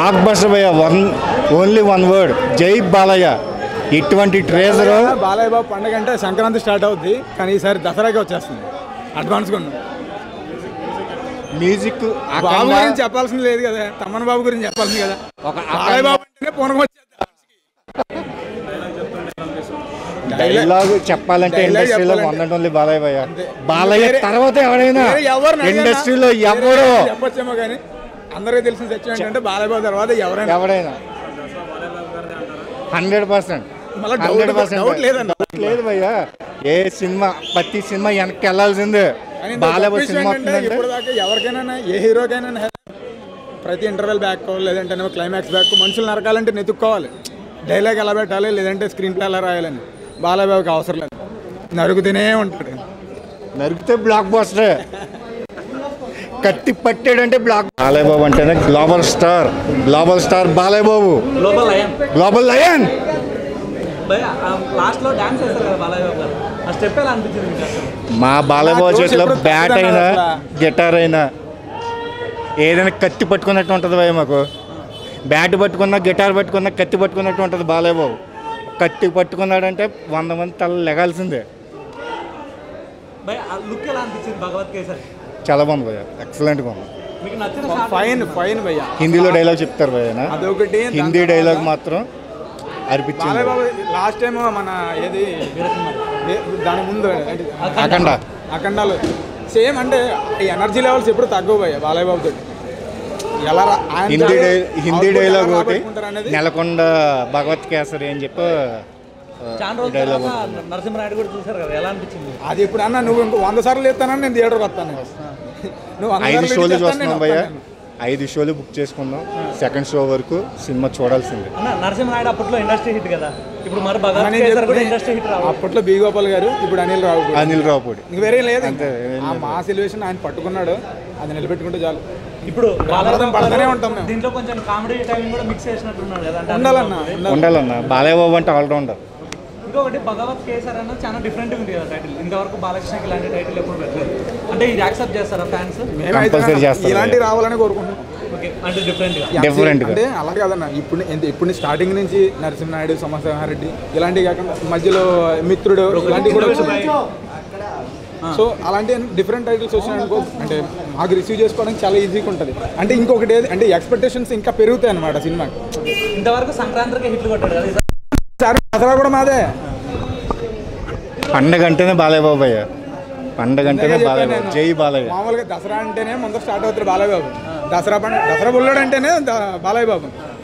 Black blockbuster భయ్య one only one word Jai Balayya ఇటువంటి treasure Balayya బాబు పండుగ అంటే సంక్రాంతి స్టార్ట్ అవుద్ది కానీ ఈసారి దసరాకి వచ్చేస్తుంది అడ్వాన్స్ కొన్నాం మ్యూజిక్ బాబు గురించి చెప్పాల్సింది లేదు కదా తమ్మన్ బాబు గురించి చెప్పాల్సింది కదా ఒక బాలయ్య బాబు అంటేనే పూనకం వచ్చేది డైలాగ్ చెప్పాలంటే Dialogue ఇండస్ట్రీలో చెప్పాలంటే- వన్ అండ్ ఓన్లీ బాలయ్య భయ్య అంతే. బాలయ్య వేరే- తర్వాత ఎవరైనా వేరే ఎవరిని అడిగినా ఇండస్ట్రీలో వేరే ఎవరు ఎవరిని చెప్పొచ్చేమో కానీ అందరికీ తెలిసిన సత్యం ఏంటంటే బాలయ్య బాబు తర్వాత ఎవరైనా ఎవడైనా హండ్రెడ్ పర్సెంట్ మళ్ళా doubt- హండ్రెడ్ పర్సెంట్ doubt లేదన్న. లేదు భయ్యా ఏ సినిమా ప్రతి సినిమా వెనక్కి వెళ్ళాల్సిందే కానీ బాలయ్య గొప్ప విషయం సినిమా ఏంటంటే వస్తుందంటే ఇప్పుడు దాకా ఎవరికైనా ఏ హీరోకైనా ప్రతి ఇంటర్వెల్ బ్యాక్ లేదంటే క్లైమాక్స్ బ్యాక్ మనుషులు నరకాలంటే నెతుక్కోవాలి డైలాగ్ ఎలా పెట్టాలి లేదంటే స్క్రీన్ ప్లే ఎలా రాయాలని బాలయ్య బాబుకి అవసరం లేదు నరుగుతూనే ఉంటాడు నరికితే బ్లాక్ బస్టర్ కత్తి పట్టాడంటే బ్లాక్ బాలయ్య బాబు అంటేనే global star global star Balayya Babu global lion global lion భయ లాస్ట్ లో డాన్స్ చేస్తారు కదా బాలయ్య బాబు గారు ఆ స్టెప్ ఎలా అనిపించింది మీకు అసలు మా బాలయ్య బాబు నాకు చేతిలో ఎప్పుడు బ్యాట్ తప్పదు అయినా అసలు. గిటార్ అయినా ఏదైనా కత్తి పట్టుకున్నట్టు ఉంటుంది భయ మాకు బ్యాట్ పట్టుకున్నా గిటార్ పట్టుకున్నా కత్తి పట్టుకున్నట్టు ఉంటుంది బాలయ్య బాబు కత్తి పట్టుకున్నాడంటే వంద మంది తల లెగాల్సిందే భయ ఆ లుక్ ఎలా అనిపించింది భగవత్ కేసరి చాలా బాగుంది భయ ఎక్సలెంట్గా ఉంది మీకు నచ్చిన shot ఫైన్ ఫైన్ భయ్య హిందీలో డైలాగ్ చెప్తారు భయ అదొకటి హిందీ డైలాగ్ మాత్రం అనిపించింది బాలయ్య బాబు లాస్ట్ టైం మన ఏది ఏ- దాని ముందు ఏంటి? అఖండ అఖండాలు సేమ్ అంటే ఈ ఎనర్జీ లెవెల్స్ ఎప్పుడు తగ్గవు భయ్య బాలయ్య బాబు తోటి ఎలా రా- ఆయన హిందీ తాగే డై హిందీ output డైలాగ్ ఎలా ఒకటి రాబట్టుకుంటారు అనేది నెలకొండ భగవత్ కేసరి అని చెప్పి చాలా రోజుల డైలాగ్ తర్వాత నరసింహనాయుడు కూడా చూసారు కదా ఎలా అనిపించింది అది ఇప్పుడు అన్న నువ్వు ఇంకో వంద సార్లు చెప్తానని నేను థియేటర్కి వస్తాను నువ్వు వంద ఐదు సార్లు షోలు చెప్తాను, చూస్తున్నాం నేను భయ్య వస్తాను. ఐదు షోలు బుక్ చేసుకున్నాం సెకండ్ షో వరకు సినిమా చూడాల్సిందే అన్న నరసింహనాయుడు అప్పట్లో ఇండస్ట్రీ హిట్ కదా ఇప్పుడు మరి భగవత్ నేను కేసరి కూడా చెప్తే- ఇండస్ట్రీ హిట్ రావాలి అప్పట్లో బి గోపాల్ గారు ఇప్పుడు అనిల్ రావు గారు. అనిల్ రావుపూడి ఇంక వేరే లేదు అంతే, ఏం ఆ మా సిల్వేషన్ ఆయన పట్టుకున్నాడు అది నిలబెట్టుకుంటే చాలు ఇప్పుడు బాలయ్య బాబు పడతానే గారు ఉంటాం మేము. దీంట్లో కొంచెం కామెడీ టైమింగ్ కూడా మిక్స్ చేసినట్టున్నాడు కదా అంటే ఉండాలన్న అది ఉండాలి. ఉండాలన్న బాలయ్య బాబు అంటే ఆల్రౌండర్ ఇంకొకటి భగవత్ కేసర్ అన్నది చాలా డిఫరెంట్ ఉంది కదా టైటిల్ ఇంతవరకు బాలకృష్ణకి ఇలాంటి టైటిల్ ఎప్పుడు పెట్టలేదు అంటే ఇది యాక్సెప్ట్ చేస్తారా ఫ్యాన్స్ మేమైతే Compulsory చేస్తారు. ఇలాంటివి రావాలని కోరుకుంటున్నాం ఓకే అంటే డిఫరెంట్ గా Different గా. అంటే అలా కాదన్న ఇప్పుడు ఎంత ఇప్పుడు స్టార్టింగ్ నుంచి నరసింహనాయుడు సమర్థారెడ్డి ఇలాంటివి కాకుండా మధ్యలో మిత్రుడు ఇలాంటివి కూడా వచ్చినాయి సో అలాంటి డిఫరెంట్ టైటిల్స్ వచ్చినాయనుకో అంటే మాకు రిసీవ్ చేసుకోవడానికి చాలా ఈజీగా ఉంటుంది అంటే ఇంకొకటి ఏది అంటే ఎక్స్పెక్టేషన్స్ ఇంకా పెరుగుతాయి అనమాట సినిమాకి ఇంతవరకు సంక్రాంతికి హిట్లు కొట్టాడు కదా సార్ దసరా కూడా మాదే పండగ అంటేనే బాలయ్య బాబు అయ్య పండగ అంటేనే ఇందాకే బాలయ్య చెప్పాను బాబు నేను. జై బాలయ్య మామూలుగా దసరా అంటేనే ముందు స్టార్ట్ అవుతారు బాలయ్య బాబు దసరా పండుగ దసరా బుల్లడు అంటేనే ద- బాలయ్య బాబు